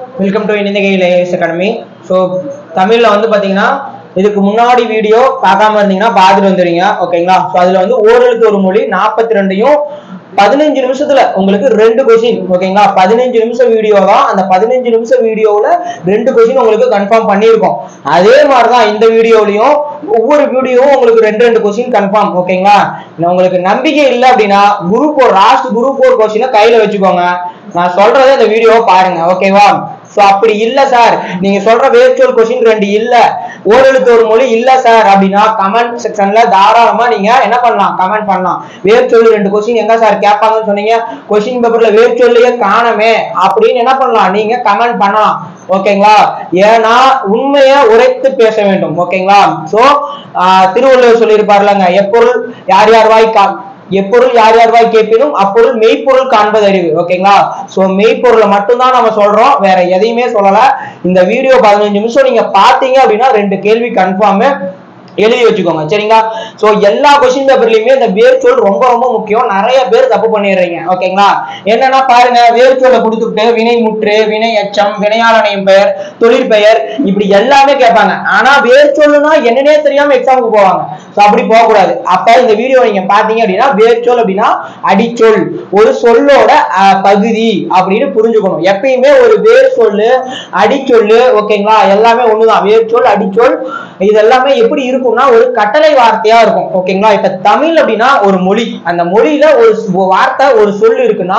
welcome to இணைந்தகையில் AS academy so தமிழில் வந்து பார்த்தீங்கன்னா இதுக்கு முன்னாடி வீடியோ பார்க்காம இருந்தீங்கன்னா பார்த்துட்டு வந்துடுங்க ஓகேங்களா ஸோ அதில் வந்து ஓரெழுத்து ஒரு மொழி நாற்பத்தி ரெண்டையும் பதினஞ்சு நிமிஷத்துல உங்களுக்கு ரெண்டு கொஸ்டின் ஓகேங்களா பதினஞ்சு நிமிஷம் வீடியோ தான் அந்த பதினஞ்சு நிமிஷம் வீடியோவில் ரெண்டு கொஸ்டின் உங்களுக்கு கன்ஃபார்ம் பண்ணியிருக்கோம் அதே மாதிரி தான் இந்த வீடியோலையும் ஒவ்வொரு வீடியோவும் உங்களுக்கு ரெண்டு ரெண்டு கொஸ்டின் கன்ஃபார்ம் ஓகேங்களா நான் உங்களுக்கு நம்பிக்கை இல்லை அப்படின்னா குரூப் ஒரு லாஸ்ட் குரூப் ஒரு கொஸ்டினை கையில வச்சுக்கோங்க நான் சொல்றதை இந்த வீடியோவை பாருங்க ஓகேவா சோ அப்படி இல்ல சார் நீங்க சொல்ற வேர்ச்சுவல் கொஸ்டின் ரெண்டு இல்ல ஓரெழுத்து ஒரு மொழி இல்ல சார் அப்படின்னா கமெண்ட் செக்ஷன்ல தாராளமா நீங்க என்ன பண்ணலாம் கமெண்ட் பண்ணலாம் வேர்ச்சுவல் ரெண்டு கொஸ்டின் எங்க சார் கேட்பாங்கன்னு சொன்னீங்க கொஸ்டின் பேப்பர்ல வேர்ச்சுவல்லையே காணமே அப்படின்னு என்ன பண்ணலாம் நீங்க கமெண்ட் பண்ணலாம் ஓகேங்களா ஏன்னா உண்மையை உரைத்து பேச வேண்டும் ஓகேங்களா சோ திருவள்ளுவர் சொல்லியிருப்பார்லங்க எப்பொருள் யார் யார் வாய் கா எப்பொருள் யார் யார் வாய் கேட்பினும் அப்பொருள் மெய்ப்பொருள் காண்பது அறிவு ஓகேங்களா சோ மெய்ப்பொருளை மட்டும்தான் நம்ம சொல்றோம் வேற எதையுமே சொல்லல இந்த வீடியோ பதினஞ்சு நிமிஷம் நீங்க பாத்தீங்க அப்படின்னா ரெண்டு கேள்வி கன்ஃபார்ம் எழுதி வச்சுக்கோங்க சரிங்களா சோ எல்லா கொஸ்டின் பேப்பர்லயுமே இந்த வேர்ச்சொல் ரொம்ப ரொம்ப முக்கியம் நிறைய பேர் தப்பு பண்ணிடுறீங்க ஓகேங்களா என்னன்னா பாருங்க வேர்ச்சொல்லை கொடுத்துட்டு வினை முற்று வினை எச்சம் வினையாளனையும் பெயர் தொழிற்பெயர் இப்படி எல்லாமே கேட்பாங்க ஆனா வேர்ச்சொல்லுனா என்னன்னே தெரியாம எக்ஸாமுக்கு போவாங்க சோ அப்படி போகக்கூடாது அப்ப இந்த வீடியோ நீங்க பாத்தீங்க அப்படின்னா வேர்ச்சொல் அப்படின்னா அடிச்சொல் ஒரு சொல்லோட அஹ், பகுதி அப்படின்னு புரிஞ்சுக்கணும் எப்பயுமே ஒரு வேர் சொல்லு அடிச்சொல்லு ஓகேங்களா எல்லாமே ஒண்ணுதான் வேர்ச்சொல் அடிச்சொல் இது எல்லாமே எப்படி இருக்கும்னா ஒரு கட்டளை வார்த்தையா இருக்கும் ஓகேங்களா இப்ப தமிழ் அப்படின்னா ஒரு மொழி அந்த மொழியில ஒரு ஸ்- வார்த்தை ஒரு சொல் இருக்குன்னா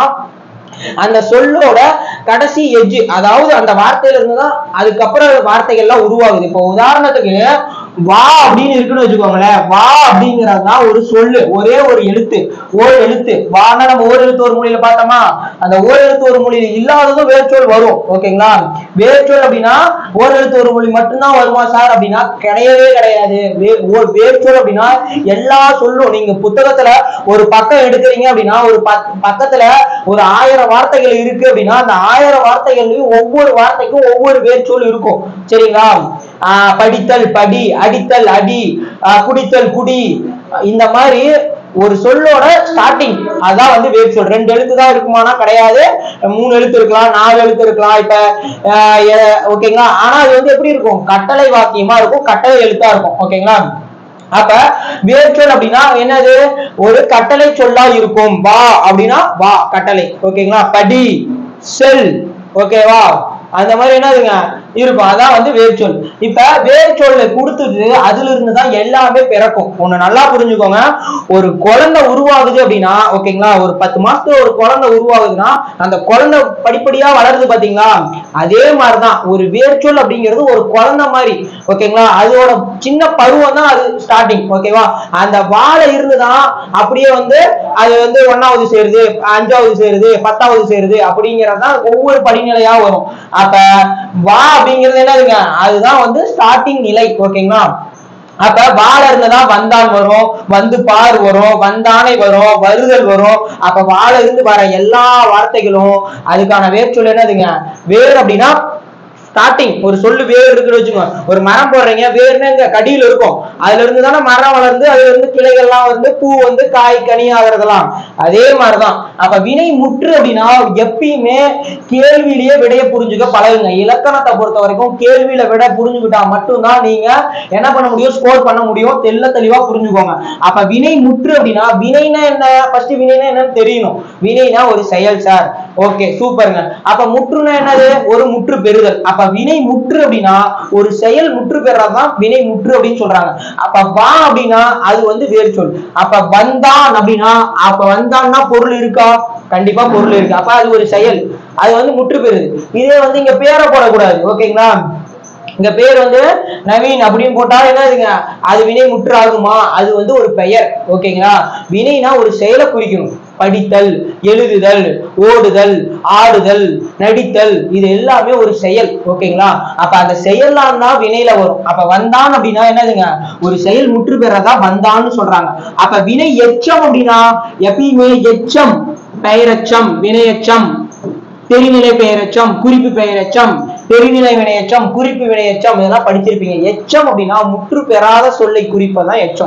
அந்த சொல்லோட கடைசி எஜ்ஜு அதாவது அந்த வார்த்தையில இருந்து தான் அதுக்கப்புறம் வார்த்தைகள்லாம் உருவாகுது இப்போ உதாரணத்துக்கு வா அப்படின்னு இருக்குன்னு வச்சுக்கோங்களேன் வா அப்படிங்கிறது தான் ஒரு சொல்லு ஒரே ஒரு எழுத்து ஓர் எழுத்து வானா நம்ம ஓர் எழுத்து ஒரு மொழியில பார்த்தோமா அந்த ஓர் எழுத்து ஒரு மொழியில இல்லாததும் வேர்ச்சொல் வரும் ஓகேங்களா வேர்ச்சொல் அப்படின்னா ஓர் எழுத்து ஒரு மொழி மட்டும்தான் வருமா சார் அப்படின்னா கிடையவே கிடையாது வே- ஓர் வேர்ச்சொல் அப்படின்னா எல்லா சொல்லும் நீங்க புத்தகத்துல ஒரு பக்கம் எடுக்கிறீங்க அப்படின்னா ஒரு பக்- பக்கத்துல ஒரு ஆயிரம் வார்த்தைகள் இருக்கு அப்படின்னா அந்த ஆயிரம் வார்த்தைகள்லயும் ஒவ்வொரு வார்த்தைக்கும் ஒவ்வொரு வேர்ச்சொல் இருக்கும் சரிங்களா ஆஹ் படித்தல் படி அடித்தல் அடி ஆஹ் குடித்தல் குடி இந்த மாதிரி ஒரு சொல்லோட ஸ்டார்டிங் அதான் வந்து வேர் சொல் ரெண்டு எழுத்து தான் இருக்குமானா கிடையாது மூணு எழுத்து இருக்கலாம் நாலு எழுத்து இருக்கலாம் இப்ப ஆஹ் எ- ஓகேங்களா ஆனா அது வந்து எப்படி இருக்கும் கட்டளை வாக்கியமா இருக்கும் கட்டளை எழுத்தா இருக்கும் ஓகேங்களா அப்ப வேர்ச்சொல் அப்படின்னா என்னது ஒரு கட்டளை சொல்லா இருக்கும் வா அப்படின்னா வா கட்டளை ஓகேங்களா படி செல் ஓகேவா அந்த மாதிரி என்னதுங்க இருக்கும் அதான் வந்து வேர்ச்சொல் இப்ப வேர்ச்சொல்ல கொடுத்துட்டு அதுல இருந்து தான் எல்லாமே பிறக்கும் ஒண்ணு நல்லா புரிஞ்சுக்கோங்க ஒரு குழந்தை உருவாகுது அப்படின்னா ஓகேங்களா ஒரு பத்து மாசத்துல ஒரு குழந்தை உருவாகுதுன்னா அந்த குழந்தை படிப்படியா வளருது பாத்தீங்களா அதே மாதிரிதான் ஒரு வேர்ச்சொல் அப்படிங்கிறது ஒரு குழந்தை மாதிரி ஓகேங்களா அதோட சின்ன பருவம் தான் அது ஸ்டார்டிங் ஓகேவா அந்த வாழை இருந்துதான் அப்படியே வந்து அது வந்து ஒன்னாவது சேருது அஞ்சாவது சேருது பத்தாவது சேருது அப்படிங்கிறது தான் ஒவ்வொரு படிநிலையா வரும் அப்ப வா அப்படிங்கிறது என்னதுங்க அதுதான் வந்து ஸ்டார்டிங் நிலை ஓகேங்களா அப்ப வாழ இருந்ததா வந்தான் வரும் வந்து பார் வரும் வந்தானை வரும் வருதல் வரும் அப்ப வாழ இருந்து வர எல்லா வார்த்தைகளும் அதுக்கான வேர்ச்சொல் என்னதுங்க வேர் அப்படின்னா ஸ்டார்டிங் ஒரு சொல்லு வேர் இருக்குன்னு வச்சுக்கோங்க ஒரு மரம் போடுறீங்க வேர்னா இங்க கடியில இருக்கும் அதுல இருந்து தானே மரம் வளர்ந்து அதுல இருந்து கிளைகள்லாம் வந்து பூ வந்து காய் கனி ஆகிறதெல்லாம் அதே மாதிரிதான் அப்ப வினை முற்று அப்படின்னா எப்பயுமே கேள்வியிலேயே விடைய புரிஞ்சுக்க பழகுங்க இலக்கணத்தை பொறுத்த வரைக்கும் கேள்வியில விட புரிஞ்சுக்கிட்டா மட்டும்தான் நீங்க என்ன பண்ண முடியும் ஸ்கோர் பண்ண முடியும் தெல்ல தெளிவா புரிஞ்சுக்கோங்க அப்ப வினை முற்று அப்படின்னா வினைனா என்ன ஃபர்ஸ்ட் வினைனா என்னன்னு தெரியணும் வினைனா ஒரு செயல் சார் ஓகே சூப்பருங்க அப்ப முற்றுனா என்னது ஒரு முற்று பெறுதல் அப்ப வினை முற்று அப்படின்னா ஒரு செயல் முற்று பெறதான் வினை முற்று அப்படின்னு சொல்றாங்க அப்ப வா அப்படின்னா அது வந்து வேறு சொல் அப்ப வந்தான் அப்படின்னா அப்ப வந்தான்னா பொருள் இருக்கா கண்டிப்பா பொருள் இருக்கு அப்ப அது ஒரு செயல் அது வந்து முற்று பெறுது இதே வந்து இங்க பேரை போடக்கூடாது ஓகேங்களா இங்க பேர் வந்து நவீன் அப்படின்னு போட்டா என்னதுங்க அது வினை முற்று ஆகுமா அது வந்து ஒரு பெயர் ஓகேங்களா வினைனா ஒரு செயலை குறிக்கணும் படித்தல் எழுதுதல் ஓடுதல் ஆடுதல் நடித்தல் இது எல்லாமே ஒரு செயல் ஓகேங்களா அப்ப அந்த செயல்லாம் தான் வினையில வரும் அப்ப வந்தான் அப்படின்னா என்னதுங்க ஒரு செயல் முற்று பெறதா வந்தான்னு சொல்றாங்க அப்ப வினை எச்சம் அப்படின்னா எப்பயுமே எச்சம் பெயரெச்சம் வினையெச்சம் தெரிநிலை பெயரெச்சம் குறிப்பு பெயரெச்சம் தெரிநிலை வினையெச்சம் குறிப்பு வினையெச்சம் இதெல்லாம் படிச்சிருப்பீங்க எச்சம் அப்படின்னா முற்று பெறாத சொல்லை குறிப்பதான் எச்சம்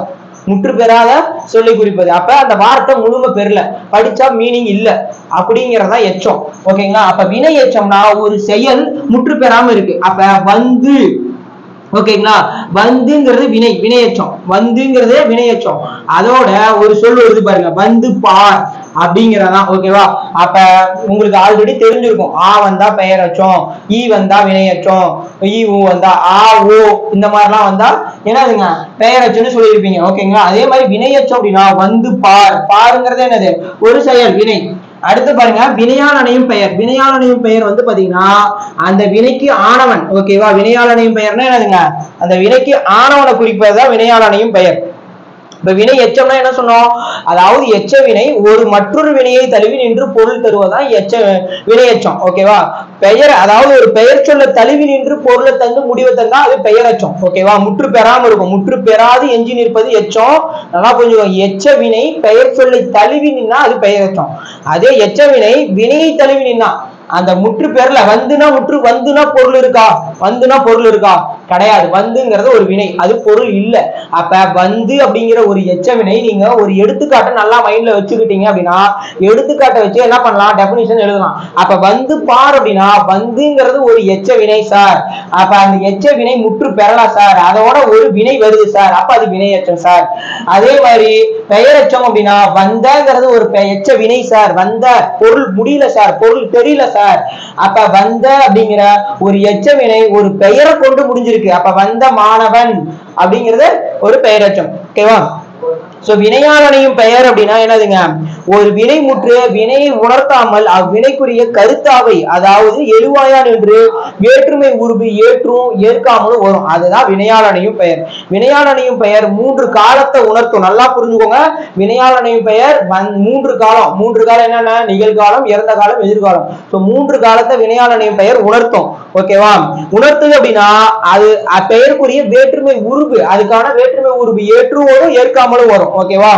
முற்று பெறாத சொல்லி குறிப்பது அப்ப அந்த வார்த்தை முழுமை பெறல படிச்சா மீனிங் இல்ல அப்படிங்கறதா எச்சம் ஓகேங்களா அப்ப வினை எச்சம்னா ஒரு செயல் முற்று பெறாம இருக்கு அப்ப வந்து ஓகேங்களா வந்துங்கிறது வினை வினையச்சம் வந்துங்கிறது வினையச்சம் அதோட ஒரு சொல் வருது பாருங்க வந்து பார் அப்படிங்கிறதான் ஓகேவா அப்ப உங்களுக்கு ஆல்ரெடி தெரிஞ்சிருக்கும் ஆ வந்தா பெயரச்சம் ஈ வந்தா வினையச்சம் ஈ ஊ வந்தா ஆ ஓ இந்த மாதிரிலாம் வந்தா என்னதுங்க பெயரச்சம்னு சொல்லியிருப்பீங்க ஓகேங்களா அதே மாதிரி வினையச்சம் அப்படின்னா வந்து பார் பாருங்கிறது என்னது ஒரு செயல் வினை அடுத்து பாருங்க வினையாளனையும் பெயர் வினையாளனையும் பெயர் வந்து பாத்தீங்கன்னா அந்த வினைக்கு ஆனவன் ஓகேவா வினையாளனையும் பெயர்னா என்னதுங்க அந்த வினைக்கு ஆனவனை குறிப்பதுதான் வினையாளனையும் பெயர் இப்ப வினை எச்சம்னா என்ன சொன்னோம் அதாவது எச்ச வினை ஒரு மற்றொரு வினையை தழுவி நின்று பொருள் தருவதுதான் எச்ச வினை எச்சம் ஓகேவா பெயர் அதாவது ஒரு பெயர் சொல்ல தழுவி நின்று பொருளை தந்து முடிவை தந்தா அது பெயரச்சம் ஓகேவா முற்று பெறாம இருக்கும் முற்று பெறாது எஞ்சி நிற்பது எச்சம் நல்லா கொஞ்சம் எச்ச வினை பெயர் சொல்லை தழுவி நின்னா அது பெயரச்சம் அதே எச்ச வினை வினையை தழுவி நின்னா அந்த முற்று பெறல வந்துனா முற்று வந்துனா பொருள் இருக்கா வந்துனா பொருள் இருக்கா கிடையாது வந்துங்கிறது ஒரு வினை அது பொருள் இல்ல அப்ப வந்து அப்படிங்கிற ஒரு எச்ச வினை நீங்க ஒரு எடுத்துக்காட்டை நல்லா மைண்ட்ல வச்சுக்கிட்டீங்க அப்படின்னா எடுத்துக்காட்டை வச்சு என்ன பண்ணலாம் டெபினிஷன் எழுதலாம் அப்ப வந்து பார் அப்படின்னா வந்துங்கிறது ஒரு எச்ச வினை சார் அப்ப அந்த எச்ச வினை முற்று பெறலாம் சார் அதோட ஒரு வினை வருது சார் அப்ப அது வினை எச்சம் சார் அதே மாதிரி பெயரெச்சம் அப்படின்னா வந்தங்கிறது ஒரு பெ- எச்ச வினை சார் வந்த பொருள் முடியல சார் பொருள் தெரியல சார் அப்ப வந்த அப்படிங்கிற ஒரு எச்ச வினை ஒரு பெயரை கொண்டு முடிஞ்சிருக்கு அப்ப வந்த மாணவன் அப்படிங்கிறது ஒரு பெயரெச்சம் ஓகேவா சோ வினையாளனையும் பெயர் அப்படின்னா என்னதுங்க ஒரு வினை முற்று வினையை உணர்த்தாமல் அவ்வினைக்குரிய கருத்தாவை அதாவது எழுவாயான் என்று வேற்றுமை உருபு ஏற்றும் ஏற்காமலும் வரும் அதுதான் வினையாளனையும் பெயர் வினையாளனையும் பெயர் மூன்று காலத்தை உணர்த்தும் நல்லா புரிஞ்சுக்கோங்க வினையாளனையும் பெயர் வந் மூன்று காலம் மூன்று காலம் என்னென்ன நிகழ்காலம் இறந்த காலம் எதிர்காலம் சோ மூன்று காலத்தை வினையாளனையும் பெயர் உணர்த்தும் ஓகேவா உணர்த்துது அப்படின்னா அது அ- பெயருக்குரிய வேற்றுமை உருபு அதுக்கான வேற்றுமை உருபு ஏற்றும் வரும் ஏற்காமலும் வரும் ஓகேவா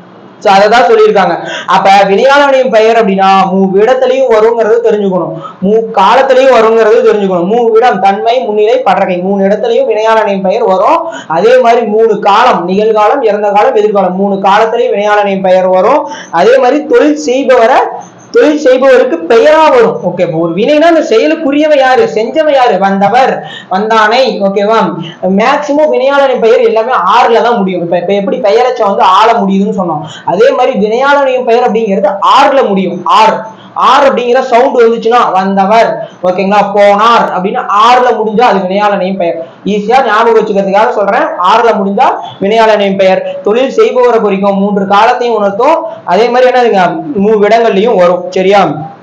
சோ அததான் சொல்லியிருக்காங்க அப்ப வினையாளனையும் பெயர் அப்படின்னா மூ விடத்திலையும் வருங்கிறது தெரிஞ்சுக்கணும் மூ காலத்திலையும் வருங்கிறது தெரிஞ்சுக்கணும் மூ விடம் தன்மை முன்னிலை படரகை மூணு இடத்துலயும் வினையாளனையும் பெயர் வரும் அதே மாதிரி மூணு காலம் நிகழ்காலம் இறந்த காலம் எதிர்காலம் மூணு காலத்திலையும் வினையாளனையும் பெயர் வரும் அதே மாதிரி தொழில் செய்பவரை தொழில் செய்பவருக்கு பெயரா வரும் ஓகே ஒரு வினைனா அந்த செயலுக்குரியவன் யாரு செஞ்சவன் யாரு வந்தவர் வந்தானை ஓகேவா மேக்சிமம் வினையாளரின் பெயர் எல்லாமே ஆறுல தான் முடியும் இப்ப இப்ப எப்படி பெயரச்சம் வந்து ஆள முடியுதுன்னு சொன்னோம் அதே மாதிரி வினையாளரின் பெயர் அப்படிங்கிறது ஆறுல முடியும் ஆறு ஆர் அப்படிங்கிற சவுண்ட் வந்துச்சுன்னா வந்தவர் ஓகேங்களா போனார் அப்படின்னு ஆறுல முடிஞ்சா அது வினையாளனையும் பெயர் ஈஸியா ஞாபகம் வச்சுக்கிறதுக்காக சொல்றேன் ஆறுல முடிஞ்சா வினையாளனையும் பெயர் தொழில் செய்பவரை குறிக்கும் மூன்று காலத்தையும் உணர்த்தும் அதே மாதிரி என்னதுங்க மூவிடங்கள்லயும் வரும் சரியா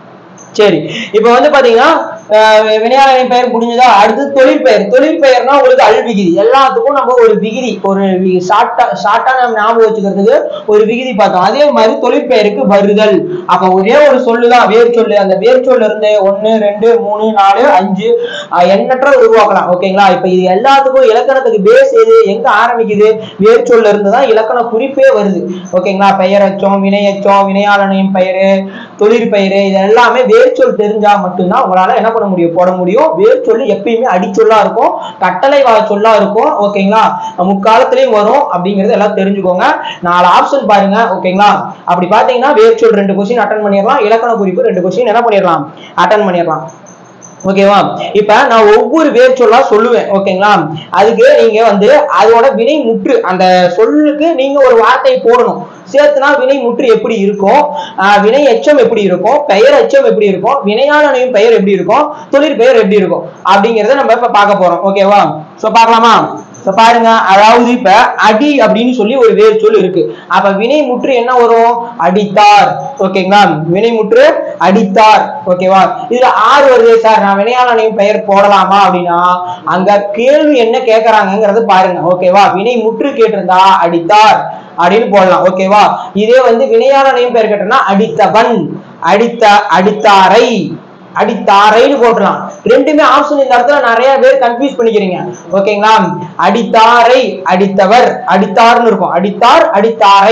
சரி இப்போ வந்து பாத்தீங்கன்னா அஹ், வினையாளரின் பெயர் முடிஞ்சதா அடுத்து தொழில் பெயர் தொழில் பெயர்னா உங்களுக்கு அல் விகுதி எல்லாத்துக்கும் நம்ம ஒரு விகுதி ஒரு ஷார்ட்டா ஷார்ட்டா நம்ம ஞாபகம் வச்சுக்கிறதுக்கு ஒரு விகுதி பார்த்தோம் அதே மாதிரி தொழில் பெயருக்கு வருதல் அப்ப ஒரே ஒரு சொல்லுதான் வேர் சொல்லு அந்த வேர் சொல்ல இருந்து ஒன்னு ரெண்டு மூணு நாலு அஞ்சு அஹ், எண்ணற்ற உருவாக்கலாம் ஓகேங்களா இப்ப இது எல்லாத்துக்கும் இலக்கணத்துக்கு பேஸ் எது எங்க ஆரம்பிக்குது வேர் சொல்ல இருந்து தான் இலக்கண குறிப்பே வருது ஓகேங்களா பெயரச்சம் வினையச்சம் வினையாளனையும் பெயரு தொழில் பெயரு இது எல்லாமே வேர் சொல் தெரிஞ்சா மட்டும்தான் உங்களால என்ன பண்ண முடியும் போட முடியும் வேர் சொல்லு எப்பயுமே அடிச்சொல்லா இருக்கும் கட்டளை வா சொல்லா இருக்கும் ஓகேங்களா முக்காலத்திலயும் வரும் அப்படிங்கறது எல்லாம் தெரிஞ்சுக்கோங்க நாலு ஆப்ஷன் பாருங்க ஓகேங்களா அப்படி பாத்தீங்கன்னா வேர் சொல் ரெண்டு கொஸ்டின் அட்டன் பண்ணிடலாம் இலக்கண குறிப்பு ரெண்டு கொஸ்டின் என்ன பண்ணிடலாம் அட்டன் பண்ணிடலாம் ஓகேவா இப்ப நான் ஒவ்வொரு வேர் சொல்லா சொல்லுவேன் ஓகேங்களா அதுக்கு நீங்க வந்து அதோட வினை முற்று அந்த சொல்லுக்கு நீங்க ஒரு வார்த்தையை போடணும் சேர்த்துனா வினை முற்று எப்படி இருக்கும் ஆஹ் வினை எச்சம் எப்படி இருக்கும் பெயர் எச்சம் எப்படி இருக்கும் வினையாளனையும் பெயர் எப்படி இருக்கும் தொழிற் பெயர் எப்படி இருக்கும் அப்படிங்கறத நம்ம இப்ப பார்க்க போறோம் ஓகேவா சோ பார்க்கலாமா சோ பாருங்க அதாவது இப்ப அடி அப்படின்னு சொல்லி ஒரு வேர் சொல் இருக்கு அப்ப வினை முற்று என்ன வரும் அடித்தார் ஓகேங்களா வினை முற்று அடித்தார் ஓகேவா இதுல ஆறு வருது சார் நான் வினையாளனையும் பெயர் போடலாமா அப்படின்னா அங்க கேள்வி என்ன கேக்குறாங்கங்கறது பாருங்க ஓகேவா வினை முற்று கேட்டிருந்தா அடித்தார் அப்படின்னு போடலாம் ஓகேவா இதே வந்து வினையாளனையும் பெயர் கேட்டோம்னா அடித்தவன் அடித்த அடித்தாரை அடித்தாரைன்னு போட்டுலாம் ரெண்டுமே ஆப்ஷன் இந்த இடத்துல நிறைய பேர் கன்ஃபியூஸ் பண்ணிக்கிறீங்க ஓகேங்களா அடித்தாரை அடித்தவர் அடித்தார்னு இருக்கும் அடித்தார் அடித்தாரை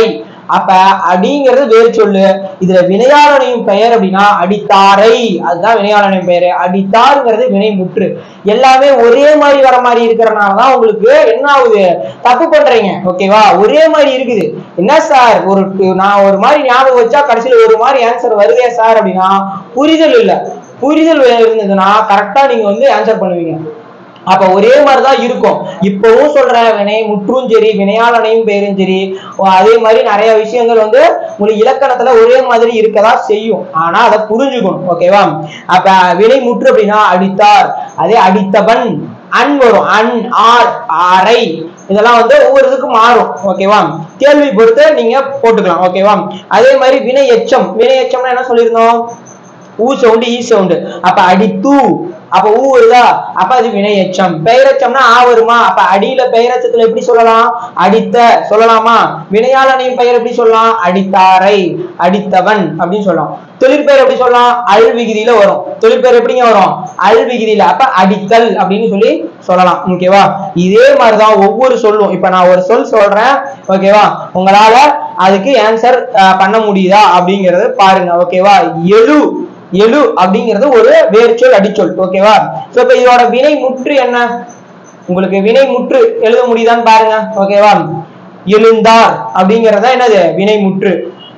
அப்ப அடிங்கிறது வேறு சொல்லு இதுல வினையாளனையும் பெயர் அப்படின்னா அடித்தாரை அதுதான் வினையாளனையும் பெயர் அடித்தாருங்கிறது வினை முற்று எல்லாமே ஒரே மாதிரி வர மாதிரி இருக்கிறனாலதான் உங்களுக்கு என்ன ஆகுது தப்பு பண்றீங்க ஓகேவா ஒரே மாதிரி இருக்குது என்ன சார் ஒரு நான் ஒரு மாதிரி ஞாபகம் வச்சா கடைசியில ஒரு மாதிரி ஆன்சர் வருதே சார் அப்படின்னா புரிதல் இல்ல புரிதல் இருந்ததுன்னா கரெக்டா நீங்க வந்து ஆன்சர் பண்ணுவீங்க அப்ப ஒரே மாதிரிதான் இருக்கும் இப்பவும் சொல்றேன் வினை முற்றும் சரி வினையாளனையும் பேரும் சரி ஓ, அதே மாதிரி நிறைய விஷயங்கள் வந்து உங்களுக்கு இலக்கணத்துல ஒரே மாதிரி இருக்கதான் செய்யும் ஆனா அதை புரிஞ்சுக்கணும் ஓகேவா அப்ப வினை முற்று அப்படின்னா அடித்தார் அதே அடித்தவன் அன் வரும் அன் ஆர் அரை இதெல்லாம் வந்து ஒவ்வொரு இதுக்கும் மாறும் ஓகேவா கேள்வி பொறுத்து நீங்க போட்டுக்கலாம் ஓகேவா அதே மாதிரி வினை எச்சம் வினை எச்சம்னா என்ன சொல்லியிருந்தோம் ஊ சவுண்டு ஈ சவுண்டு அப்ப அடித்து அப்ப ஊ வருதா அப்ப அது வினையச்சம் பெயரச்சம்னா ஆ வருமா அப்ப அடியில பெயரச்சத்துல எப்படி சொல்லலாம் அடித்த சொல்லலாமா வினையாளனையும் பெயர் எப்படி சொல்லலாம் அடித்தாரை அடித்தவன் அப்படின்னு சொல்லலாம் தொழிற்பெயர் எப்படி சொல்லலாம் அல் விகுதியில வரும் தொழிற்பெயர் எப்படிங்க வரும் அல் விகுதியில அப்ப அடித்தல் அப்படின்னு சொல்லி சொல்லலாம் ஓகேவா இதே மாதிரிதான் ஒவ்வொரு சொல்லும் இப்ப நான் ஒரு சொல் சொல்றேன் ஓகேவா உங்களால அதுக்கு ஆன்சர் பண்ண முடியுதா அப்படிங்கறது பாருங்க ஓகேவா எழு எழு அப்படிங்கிறது ஒரு வேர்ச்சொல் அடிச்சொல் ஓகேவா சோ இப்ப இதோட வினை முற்று என்ன உங்களுக்கு வினை முற்று எழுத முடியுதான்னு பாருங்க ஓகேவா எழுந்தார் அப்படிங்கறத என்னது வினை முற்று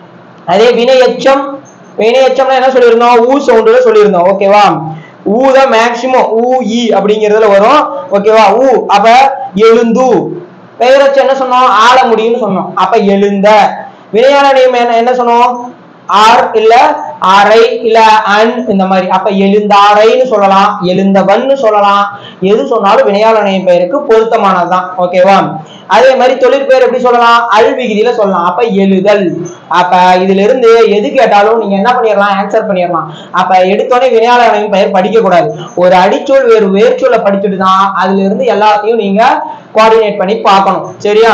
அதே வினை எச்சம் வினை எச்சம்னா என்ன சொல்லியிருந்தோம் ஊ சவுண்டுல சொல்லியிருந்தோம் ஓகேவா ஊ தான் மேக்சிமம் ஊ இ அப்படிங்கிறதுல வரும் ஓகேவா ஊ அப்ப எழுந்து பெயரச்சு என்ன சொன்னோம் ஆள முடியும்னு சொன்னோம் அப்ப எழுந்த வினையான நேம் என்ன என்ன சொன்னோம் ஆர் இல்ல ஆரை இல்ல அன் இந்த மாதிரி அப்ப எழுந்தாரைன்னு சொல்லலாம் எழுந்தவன்னு சொல்லலாம் எது சொன்னாலும் வினையாளனை பெயருக்கு பொருத்தமானதுதான் ஓகேவா அதே மாதிரி தொழிற்பெயர் எப்படி சொல்லலாம் அல் விகுதியில சொல்லலாம் அப்ப எழுதல் அப்ப இதுல இருந்து எது கேட்டாலும் நீங்க என்ன பண்ணிடலாம் ஆன்சர் பண்ணிடலாம் அப்ப எடுத்தோடனே வினையாளனையும் பெயர் படிக்க கூடாது ஒரு அடிச்சொல் வேறு வேர்ச்சொல்லை படிச்சுட்டு தான் அதுல இருந்து எல்லாத்தையும் நீங்க கோஆர்டினேட் பண்ணி பார்க்கணும் சரியா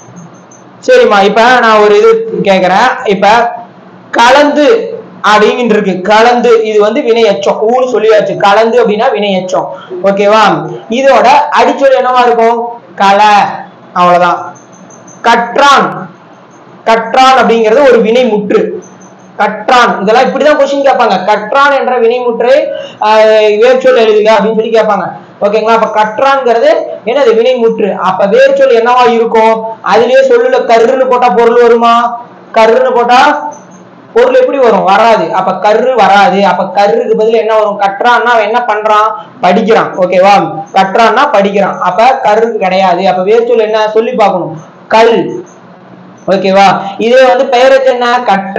சரிம்மா இப்ப நான் ஒரு இது கேக்குறேன் இப்ப கலந்து அப்படிங்கிட்டு இருக்கு கலந்து இது வந்து வினை எச்சம் ஊன்னு சொல்லியாச்சு கலந்து அப்படின்னா வினை எச்சம் ஓகேவா இதோட அடிச்சொல் என்னவா இருக்கும் கலை அவ்வளவுதான் கற்றான் கற்றான் அப்படிங்கிறது ஒரு வினை முற்று கற்றான் இதெல்லாம் இப்படிதான் கொஸ்டின் கேட்பாங்க கற்றான் என்ற வினைமுற்றை ஆஹ், வேர்ச்சொல் எழுதுக அப்படின்னு சொல்லி கேட்பாங்க ஓகேங்களா அப்ப கற்றான்ங்கிறது என்னது வினைமுற்று அப்ப வேர்ச்சொல் என்னவா இருக்கும் அதுலயே சொல்லுல கருன்னு போட்டா பொருள் வருமா கருன்னு போட்டா பொருள் எப்படி வரும் வராது அப்ப கரு வராது அப்ப கருக்கு பதில் என்ன வரும் கற்றான்னா அவன் என்ன பண்றான் படிக்கிறான் ஓகேவா கற்றான்னா படிக்கிறான் அப்ப கரு கிடையாது அப்ப வேர்ச்சொல் என்ன சொல்லி பார்க்கணும் கல் ஓகேவா இதே வந்து பெயரச்சு என்ன கற்ற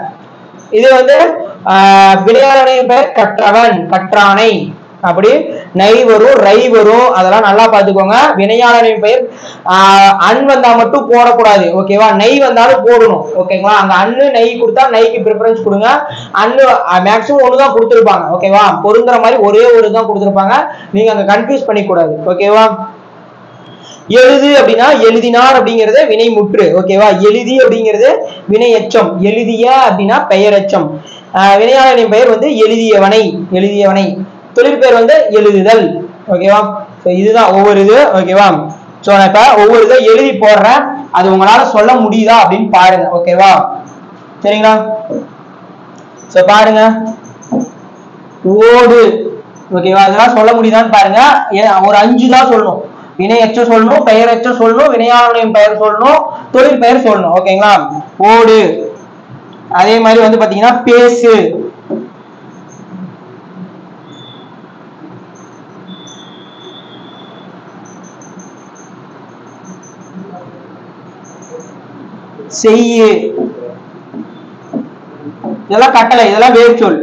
இது வந்து ஆஹ், விளையாடனை பெயர் கற்றவன் கற்றானை அப்படி நை வரும் ரை வரும் அதெல்லாம் நல்லா பார்த்துக்கோங்க வினையாளனின் பெயர் ஆஹ், அன் வந்தா மட்டும் போடக்கூடாது ஓகேவா நெய் வந்தாலும் போடணும் ஓகேங்களா அங்க அண்ணு நெய் கொடுத்தா நெய்க்கு ப்ரிஃபரன்ஸ் கொடுங்க அண்ணு மேக்ஸிமம் ஒன்று தான் கொடுத்துருப்பாங்க ஓகேவா பொருந்துற மாதிரி ஒரே ஒரு தான் கொடுத்துருப்பாங்க நீங்க அங்க கன்ஃபியூஸ் பண்ணிக்கூடாது ஓகேவா எழுது அப்படின்னா எழுதினார் அப்படிங்கிறது வினை முற்று ஓகேவா எழுதி அப்படிங்கிறது வினை எச்சம் எழுதிய அப்படின்னா பெயரெச்சம் ஆஹ் வினையாளனின் பெயர் வந்து எழுதியவனை எழுதியவனை தொழிற்பெயர் வந்து எழுதுதல் ஓகேவா ஸோ இதுதான் ஒவ்வொரு இது ஓகேவா ஸோ நான் இப்ப ஒவ்வொரு இதை எழுதி போடுறேன் அது உங்களால சொல்ல முடியுதா அப்படின்னு பாருங்க ஓகேவா சரிங்களா ஸோ பாருங்க ஓடு ஓகேவா இதெல்லாம் சொல்ல முடியுதான்னு பாருங்க ஏ- ஒரு அஞ்சு தான் சொல்லணும் வினையச்சம் சொல்லணும் பெயரச்சம் சொல்லணும் வினையாளனின் பெயர் சொல்லணும் தொழில் பெயர் சொல்லணும் ஓகேங்களா ஓடு அதே மாதிரி வந்து பாத்தீங்கன்னா பேசு செய்யு இதெல்லாம் கட்டளை இதெல்லாம் வேர்ச்சொல்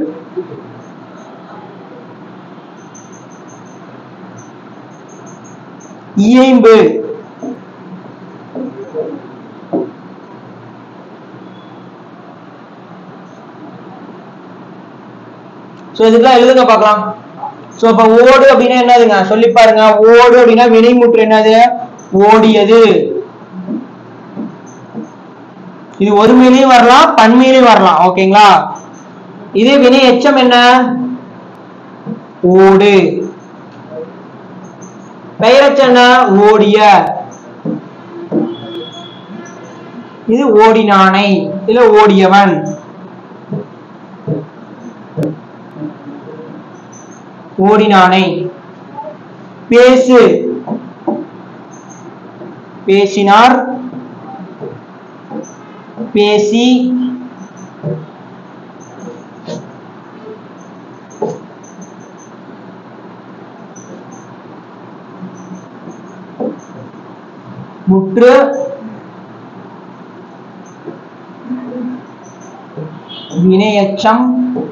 இயைம்பு சோ இதுக்கெல்லாம் எழுதுங்க பார்க்கலாம் சோ இப்ப ஓடு அப்படின்னா என்னதுங்க சொல்லி பாருங்க ஓடு அப்படின்னா வினைமுற்று என்னது ஓடியது இது ஒருமையிலையும் வரலாம் பன்மையிலையும் வரலாம் ஓகேங்களா இதே வினை எச்சம் என்ன ஓடு பெயரச்சம் என்ன ஓடிய இது ஓடினானை இல்ல ஓடியவன் ஓடினானை பேசு பேசினார் பேசி முற்று வினையச்சம்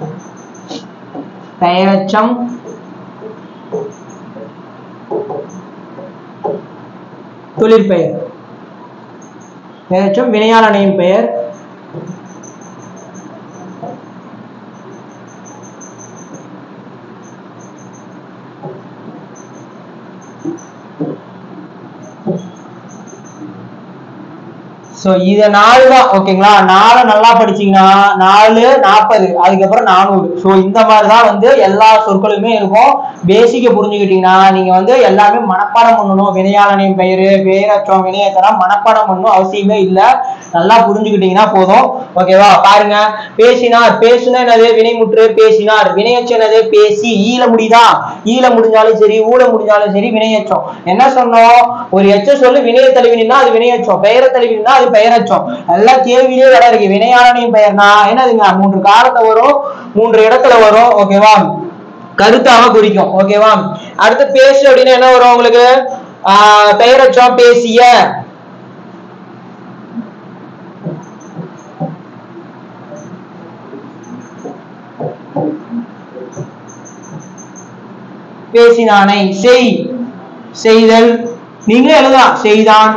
பெயரச்சம் தொழிற்பெயர் பெயரச்சம் வினையாளனையும் பெயர் ஸோ இத நாலு தான் ஓகேங்களா நாலு நல்லா படிச்சீங்கன்னா நாலு நாற்பது அதுக்கப்புறம் நானூறு ஸோ இந்த மாதிரி தான் வந்து எல்லா சொற்களுமே இருக்கும் பேசிக்க புரிஞ்சுக்கிட்டீங்கன்னா நீங்க வந்து எல்லாமே மனப்பாடம் பண்ணணும் வினையாளனின் பெயரு பெயரச்சம் வினையத்தெல்லாம் மனப்பாடம் பண்ணணும் அவசியமே இல்லை நல்லா புரிஞ்சுக்கிட்டீங்கன்னா போதும் ஓகேவா பாருங்க பேசினார் பேசுனா என்னது வினைமுற்று பேசினார் வினையச்சம் என்னது பேசி ஈல முடியுதா ஈல முடிஞ்சாலும் சரி ஊல முடிஞ்சாலும் சரி வினையச்சம் என்ன சொன்னோம் ஒரு எச்ச சொல்லு வினைய தழுவினா அது வினையச்சம் பெயர தழுவினா அது பெயரச்சம் எல்லாம் கேள்வியிலே வேலை இருக்கு வினையாளனையும் பெயர்னா என்னதுங்க மூன்று காலத்தை வரும் மூன்று இடத்துல வரும் ஓகேவா கருத்தாவ குறிக்கும் ஓகேவா அடுத்து பேசு அப்படின்னா என்ன வரும் உங்களுக்கு ஆஹ் பெயரச்சம் பேசிய பேசினானை செய் செய்தல் நீங்களே எழுதலாம் செய்தான்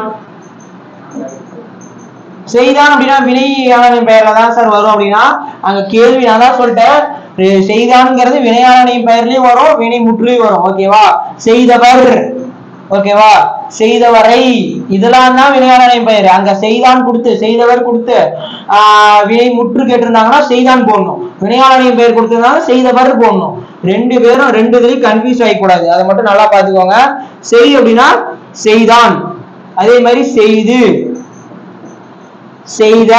செய்தான் அப்படின்னா வினையாளனின் பெயர்ல தான் சார் வரும் அப்படின்னா அங்க கேள்வி நான் தான் சொல்லிட்டேன் இது செய்தான்ங்கிறது வினையாளனின் பெயர்லயும் வரும் வினை முற்றுலையும் வரும் ஓகேவா செய்தவர் ஓகேவா செய்தவரை இதெல்லாம் தான் வினையாளனின் பெயர் அங்க செய்தான் கொடுத்து செய்தவர் கொடுத்து ஆஹ் வினை முற்று கேட்டிருந்தாங்கன்னா செய்தான் போடணும் வினையாளனின் பெயர் கொடுத்திருந்தாங்க செய்தவர் போடணும் ரெண்டு பேரும் ரெண்டு இதுலயும் கன்ஃபியூஸ் ஆகிக்கூடாது அதை மட்டும் நல்லா பார்த்துக்கோங்க செய் அப்படின்னா செய்தான் அதே மாதிரி செய்து செய்த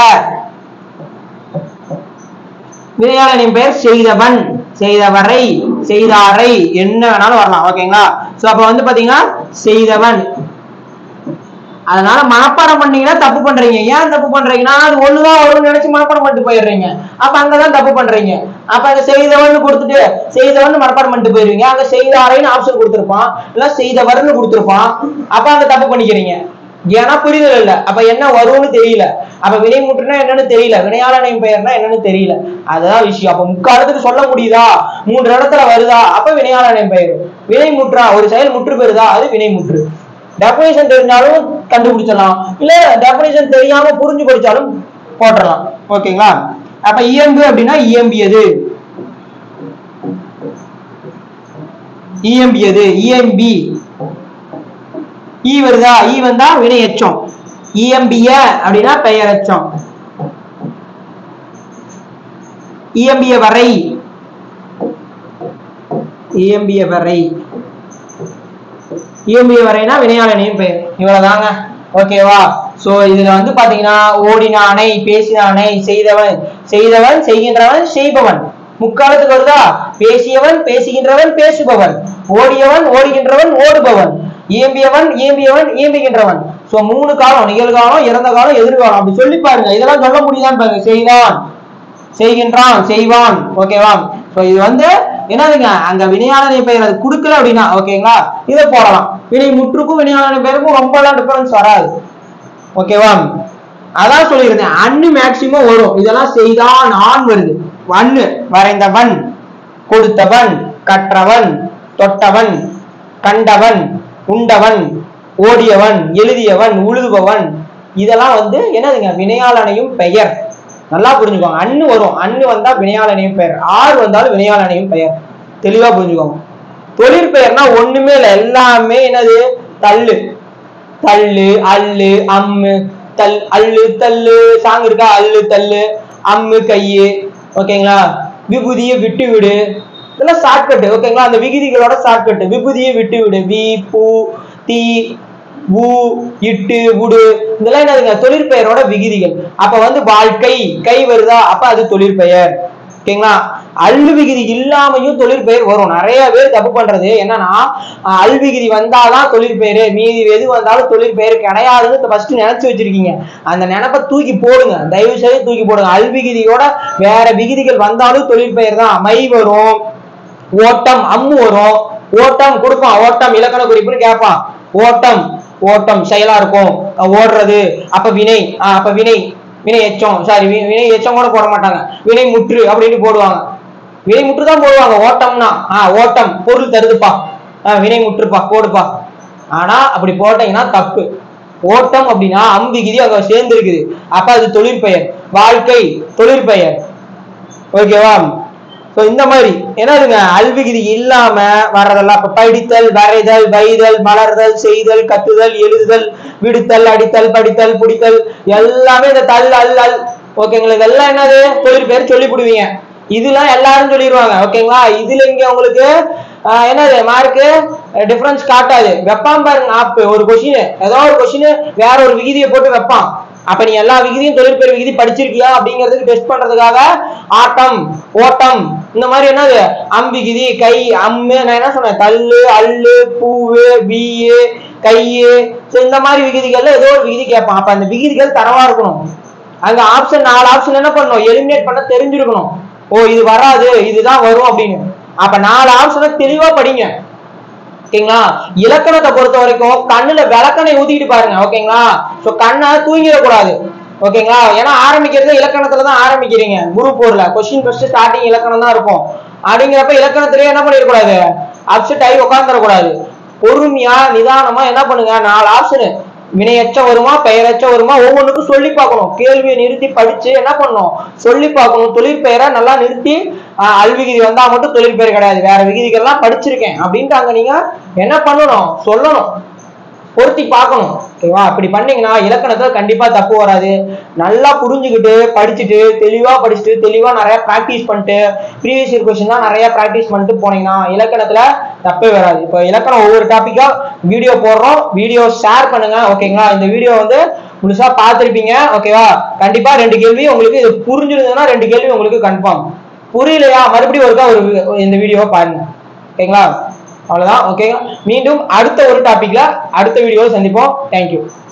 வினையாளனின் பெயர் செய்தவன் செய்தவரை செய்தாரை என்ன வேணாலும் வரலாம் ஓகேங்களா சோ அப்ப வந்து பாத்தீங்கன்னா செய்தவன் அதனால மனப்பாடம் பண்ணீங்கன்னா தப்பு பண்றீங்க ஏன் தப்பு பண்றீங்கன்னா அது ஒண்ணுதான் வரும்னு நினைச்சு மனப்பாடம் பண்ணிட்டு போயிடுறீங்க அப்ப அங்கதான் தப்பு பண்றீங்க அப்ப அங்க செய்தவன் கொடுத்துட்டு செய்தவன் மனப்பாடம் பண்ணிட்டு போயிருவீங்க அங்க செய்தாரைன்னு ஆப்ஷன் கொடுத்திருப்பான் இல்ல செய்தவர்னு கொடுத்திருப்பான் அப்ப அங்க தப்பு பண்ணிக்கிறீங்க ஏன்னா புரிதல் இல்ல அப்ப என்ன வரும்னு தெரியல அப்ப வினைமுற்றுனா என்னன்னு தெரியல வினையாளனின் பெயர்னா என்னன்னு தெரியல அதுதான் விஷயம் அப்ப முக்காலத்துக்கு சொல்ல முடியுதா மூன்று இடத்துல வருதா அப்ப வினையாளனின் பெயர் வினைமுற்றா ஒரு செயல் முற்று பெறுதா அது வினைமுற்று டெபினேஷன் தெரிஞ்சாலும் கண்டுபிடிச்சிடலாம் இல்ல டெபினேஷன் தெரியாம புரிஞ்சு படிச்சாலும் போட்டுடலாம் ஓகேங்களா அப்ப இயம்பு அப்படின்னா இயம்பியது இயம்பியது இயம்பி ஈ வருதா ஈ வந்தா வினையச்சம் இயம்பிய அப்படின்னா பெயரச்சம் இயம்பிய வரை இயம்பிய வரை இயம்பிய வரைனா வினையாளனையும் பெயர் இவ்வளவுதாங்க ஓகேவா சோ இதுல வந்து பாத்தீங்கன்னா ஓடினானை பேசினானை செய்தவன் செய்தவன் செய்கின்றவன் செய்பவன் முக்காலத்துக்கு வருதா பேசியவன் பேசுகின்றவன் பேசுபவன் ஓடியவன் ஓடுகின்றவன் ஓடுபவன் இயம்பியவன் இயம்பியவன் இயம்புகின்றவன் சோ மூணு காலம் நிகழ்காலம் இறந்த காலம் எதிர்காலம் அப்படி சொல்லி பாருங்க இதெல்லாம் சொல்ல முடியுதான்னு பாருங்க செய்தான் செய்கின்றான் செய்வான் ஓகேவா சோ இது வந்து என்னதுங்க அங்க வினையாளனை பெயர் அது கொடுக்கல அப்படின்னா ஓகேங்களா இதை போடலாம் வினை முற்றுக்கும் வினையாளனை பெயருக்கும் ரொம்ப எல்லாம் டிஃபரன்ஸ் வராது ஓகேவா அதான் சொல்லியிருந்தேன் அன்னு மேக்சிமம் வரும் இதெல்லாம் செய்தான் ஆண் வருது அன்னு வரைந்தவன் கொடுத்தவன் கற்றவன் தொட்டவன் கண்டவன் உண்டவன் ஓடியவன் எழுதியவன் உழுதுபவன் இதெல்லாம் வந்து என்னதுங்க வினையாளனையும் பெயர் நல்லா புரிஞ்சுக்கோங்க அன்னு வரும் அன்னு வந்தா வினையாளனையும் பெயர் ஆறு வந்தாலும் வினையாளனையும் பெயர் தெளிவா புரிஞ்சுக்கோங்க தொழிற்பெயர்னா ஒண்ணுமே இல்லை எல்லாமே என்னது தள்ளு தள்ளு அல்லு அம்மு தல் அல்லு தள்ளு சாங் இருக்கா அல்லு தள்ளு அம்மு கையு ஓகேங்களா விபூதியை விட்டு விடு இதெல்லாம் ஷார்ட்கட் ஓகேங்களா அந்த விகுதிகளோட ஷார்ட்கட் விபூதியை விட்டு விடு வி பூ தீ ஊ இட்டு உடு இதெல்லாம் என்னதுங்க தொழிற்பெயரோட விகுதிகள் அப்ப வந்து வாழ்க்கை கை வருதா அப்ப அது தொழிற்பெயர் ஓகேங்களா அல் விகுதி இல்லாமையும் தொழிற்பெயர் வரும் நிறைய பேர் தப்பு பண்றது என்னன்னா அஹ், அல் விகுதி வந்தாதான் தொழிற்பெயர் மீதி எது வந்தாலும் தொழிற்பெயர் கிடையாதுன்னு ஃபர்ஸ்ட் நினைச்சு வச்சிருக்கீங்க அந்த நினைப்பை தூக்கி போடுங்க தயவு செய்து தூக்கி போடுங்க அல் விகுதியோட வேற விகுதிகள் வந்தாலும் தொழிற்பெயர் தான் மை வரும் ஓட்டம் அம்மு வரும் ஓட்டம் கொடுப்பான் ஓட்டம் இலக்கண குறிப்புன்னு கேட்பான் ஓட்டம் ஓட்டம் செயலா இருக்கும் அஹ் ஓடுறது அப்ப வினை ஆஹ் அப்ப வினை வினை எச்சம் சாரி வினை எச்சம் கூட போட மாட்டாங்க வினை முற்று அப்படின்னு போடுவாங்க வினை முற்று தான் போடுவாங்க ஓட்டம்னா ஆஹ் ஓட்டம் பொருள் தருதுப்பா ஆஹ் வினை முற்றுப்பா போடுப்பா ஆனா அப்படி போட்டீங்கன்னா தப்பு ஓட்டம் அப்படின்னா அம்பிகிதி அங்க சேர்ந்து இருக்குது அப்ப அது தொழிற்பெயர் வாழ்க்கை தொழிற்பெயர் ஓகேவா ஸோ இந்த மாதிரி என்னதுங்க அல்விகிதி இல்லாம வர்றதெல்லாம் இப்ப படித்தல் வரைதல் வைதல் மலர்தல் செய்தல் கத்துதல் எழுதுதல் விடுத்தல் அடித்தல் படித்தல் பிடித்தல் எல்லாமே இந்த தல் அல் அல் ஓகேங்களா இதெல்லாம் என்னது தொழில் பேர் சொல்லி விடுவீங்க இதெல்லாம் எல்லாரும் சொல்லிடுவாங்க ஓகேங்களா இதுல இங்க உங்களுக்கு ஆஹ், என்னது மார்க்கு டிஃபரன்ஸ் காட்டாது வெப்பான் பாருங்க ஆப் ஒரு கொஸ்டின் ஏதோ ஒரு கொஸ்டின் வேற ஒரு விகிதியை போட்டு வைப்பான் அப்ப நீ எல்லா விகிதியும் தொழிற்பெயர் விகிதி படிச்சிருக்கியா அப்படிங்கிறதுக்கு டெஸ்ட் பண்றதுக்காக ஆட்டம் ஓட்டம் இந்த மாதிரி என்னது அம்பிகிதி கை அம்மு நான் என்ன சொன்னேன் தள்ளு அல்லு பூவு வீயு கையு ஸோ இந்த மாதிரி விகிதிகள்ல ஏதோ ஒரு விகிதி கேட்பான் அப்ப அந்த விகிதிகள் தரவா இருக்கணும் அங்க ஆப்ஷன் நாலு ஆப்ஷன் என்ன பண்ணணும் எலிமினேட் பண்ண தெரிஞ்சிருக்கணும் ஓ இது வராது இதுதான் வரும் அப்படின்னு அப்ப நாலு ஆப்ஷனை தெளிவா படிங்க ஓகேங்களா இலக்கணத்தை பொறுத்த வரைக்கும் கண்ணுல விளக்கணை ஊத்திக்கிட்டு பாருங்க ஓகேங்களா சோ கண்ணை தூங்கிடக்கூடாது ஓகேங்களா ஏன்னா ஆரம்பிக்கிறது இலக்கணத்துல தான் ஆரம்பிக்கிறீங்க குரு போர்ல கொஸ்டின் ஃபர்ஸ்ட் ஸ்டார்டிங் இலக்கணம் தான் இருக்கும் அப்படிங்கிறப்ப இலக்கணத்திலேயே என்ன பண்ணிடக்கூடாது அப்செட் ஆகி உட்காந்துடக்கூடாது பொறுமையா நிதானமா என்ன பண்ணுங்க நாலு ஆப்ஷனு வினையச்ச வருமா பெயரச்ச வருமா ஒவ்வொன்றுக்கும் சொல்லி பார்க்கணும் கேள்வியை நிறுத்தி படிச்சு என்ன பண்ணணும் சொல்லி பார்க்கணும் தொழிற்பெயரை நல்லா நிறுத்தி ஆஹ், அல்விகிதி வந்தா மட்டும் தொழிற்பெயர் கிடையாது வேற விகிதிகள்லாம் படிச்சிருக்கேன் அப்படின்ட்டு அங்க நீங்க என்ன பண்ணணும் சொல்லணும் பொருத்தி பார்க்கணும் ஓகேவா அப்படி பண்ணீங்கன்னா இலக்கணத்துல கண்டிப்பா தப்பு வராது நல்லா புரிஞ்சுக்கிட்டு படிச்சுட்டு தெளிவா படிச்சுட்டு தெளிவா நிறைய ப்ராக்டிஸ் பண்ணிட்டு ப்ரீவியஸ் இயர் கொஸ்டின் தான் நிறைய ப்ராக்டிஸ் பண்ணிட்டு போனீங்கன்னா இலக்கணத்துல தப்பே வராது இப்போ இலக்கணம் ஒவ்வொரு டாபிக்கா வீடியோ போடுறோம் வீடியோ ஷேர் பண்ணுங்க ஓகேங்களா இந்த வீடியோ வந்து முழுசா பார்த்திருப்பீங்க ஓகேவா கண்டிப்பா ரெண்டு கேள்வி உங்களுக்கு இது புரிஞ்சிருந்ததுன்னா ரெண்டு கேள்வி உங்களுக்கு கன்ஃபார்ம் புரியலையா மறுபடியும் ஒருக்கா ஒரு வி- இந்த வீடியோவை பாருங்க ஓகேங்களா அவ்வளவுதான் ஓகேங்க மீண்டும் அடுத்த ஒரு டாபிக்ல அடுத்த வீடியோவில் சந்திப்போம் தேங்க்யூ